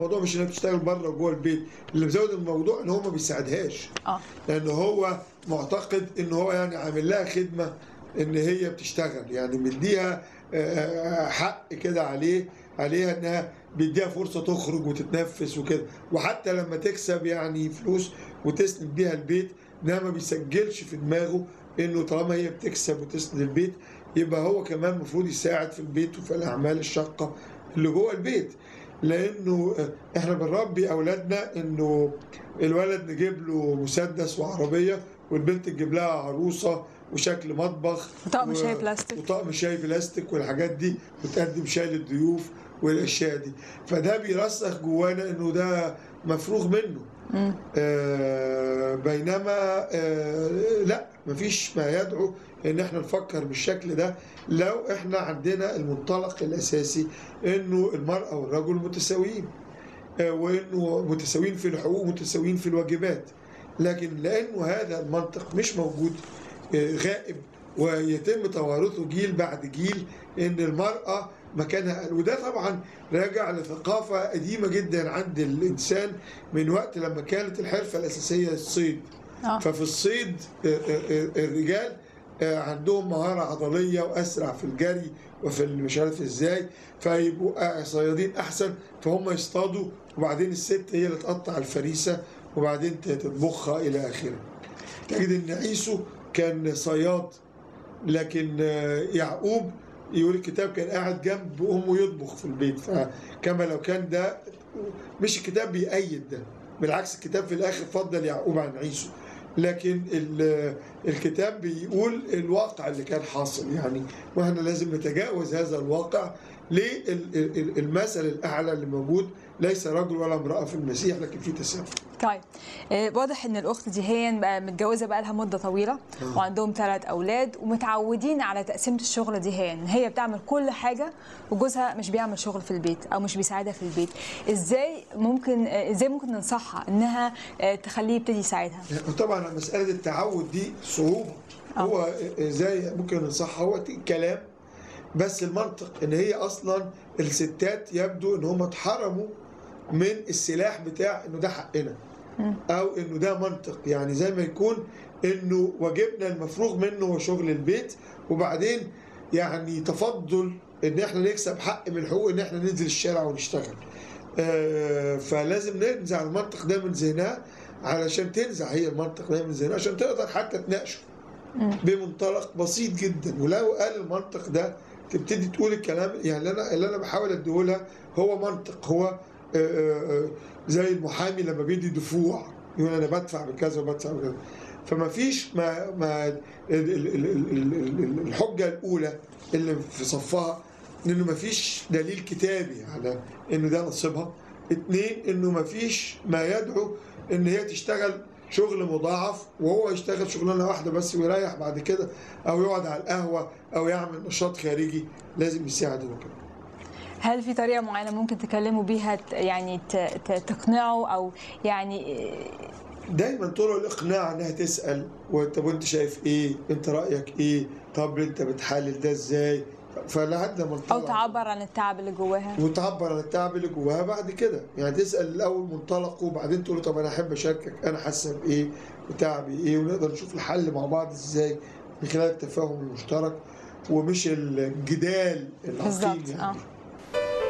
الموضوع مش انها بتشتغل بره وجوه البيت اللي مزود الموضوع ان هو ما بيساعدهاش اه لان هو معتقد ان هو يعني عامل لها خدمه ان هي بتشتغل يعني مديها آه، حق كده عليه عليها انها بيديها فرصه تخرج وتتنفس وكده وحتى لما تكسب يعني فلوس وتسند بيها البيت ده ما بيسجلش في دماغه انه طالما هي بتكسب وتسند البيت يبقى هو كمان المفروض يساعد في البيت وفي الاعمال الشاقه اللي جوه البيت لانه احنا بنربي اولادنا انه الولد نجيب له مسدس وعربيه والبنت تجيب لها عروسه وشكل مطبخ وطقم و- شاي بلاستيك. وطقم شاي بلاستيك والحاجات دي وتقدم شاي للضيوف والاشياء دي فده بيرسخ جوانا انه ده مفروغ منه مم. آه بينما آه لا مفيش ما يدعو ان احنا نفكر بالشكل ده لو احنا عندنا المنطلق الاساسي انه المراه والرجل متساويين آه وانه متساويين في الحقوق متساويين في الواجبات لكن لانه هذا المنطق مش موجود آه غائب ويتم توارثه جيل بعد جيل ان المراه مكانها أقل. وده طبعا راجع لثقافه قديمه جدا عند الانسان من وقت لما كانت الحرفه الاساسيه الصيد اه ففي الصيد آه، آه، آه، الرجال آه، عندهم مهارة عضلية وأسرع في الجري وفي ال- مش عارف ازاي فيبقوا آه، صيادين أحسن فهم يصطادوا وبعدين الست هي اللي تقطع الفريسة وبعدين ت- تطبخها إلى آخره تجد إن عيسو كان صياد لكن آه، يعقوب يقول الكتاب كان قاعد جنب أمه يطبخ في البيت فكما لو كان ده مش الكتاب بيأيد ده بالعكس الكتاب في الآخر فضل يعقوب عن عيسو لكن ال- الكتاب بيقول الواقع اللي كان حاصل يعني واحنا لازم نتجاوز هذا الواقع للمثل الأعلى اللي موجود ليس رجل ولا امرأة في المسيح لكن في تساوي طيب آه، واضح ان الاخت دي هي بقى متجوزه بقى لها مده طويله آه. وعندهم ثلاث اولاد ومتعودين على تقسيمه الشغل دي هي ان هي بتعمل كل حاجه وجوزها مش بيعمل شغل في البيت او مش بيساعدها في البيت ازاي ممكن آه، ازاي ممكن ننصحها انها آه، تخليه يبتدي يساعدها طبعا مسألة التعود دي صعوبة آه. هو ازاي ممكن ننصحها هو كلام بس المنطق ان هي اصلا الستات يبدو ان هم اتحرموا من السلاح بتاع انه ده حقنا مم. او انه ده منطق يعني زي ما يكون انه واجبنا المفروغ منه هو شغل البيت وبعدين يعني تفضل ان احنا نكسب حق من الحقوق ان احنا ننزل الشارع ونشتغل آه، فلازم ننزع المنطق ده من ذهنها علشان تنزع هي المنطق ده من ذهنها عشان تقدر حتى تناقشه مم. بمنطلق بسيط جدا ولو قال المنطق ده تبتدي تقول الكلام يعني اللي انا اللي انا بحاول اديهولها هو منطق هو آه، آه، آه، زي المحامي لما بيدي دفوع يقول انا بدفع بكذا وبدفع بكذا فما فيش ما ما ال- ال- ال- ال- ال- الحجه الاولى اللي في صفها انه ما فيش دليل كتابي على انه ده نصيبها اتنين انه ما فيش ما يدعو ان هي تشتغل شغل مضاعف وهو يشتغل شغلانه واحده بس ويريح بعد كده او يقعد على القهوه او يعمل نشاط خارجي لازم يساعد هو كمان هل في طريقه معينه ممكن تكلموا بيها ت- يعني ت- ت- تقنعه او يعني آه، دايما طرق الاقناع انها تسال وانت وانت شايف ايه انت رايك ايه طب انت بتحلل ده ازاي فلحد ما او نطلع تعبر عن التعب اللي جواها وتعبر عن التعب اللي جواها بعد كده يعني تسال الاول منطلقه وبعدين تقول له طب انا احب اشاركك انا حاسه بايه وتعبي ايه ونقدر نشوف الحل مع بعض ازاي من خلال التفاهم المشترك ومش الجدال العقيم بالظبط يعني اه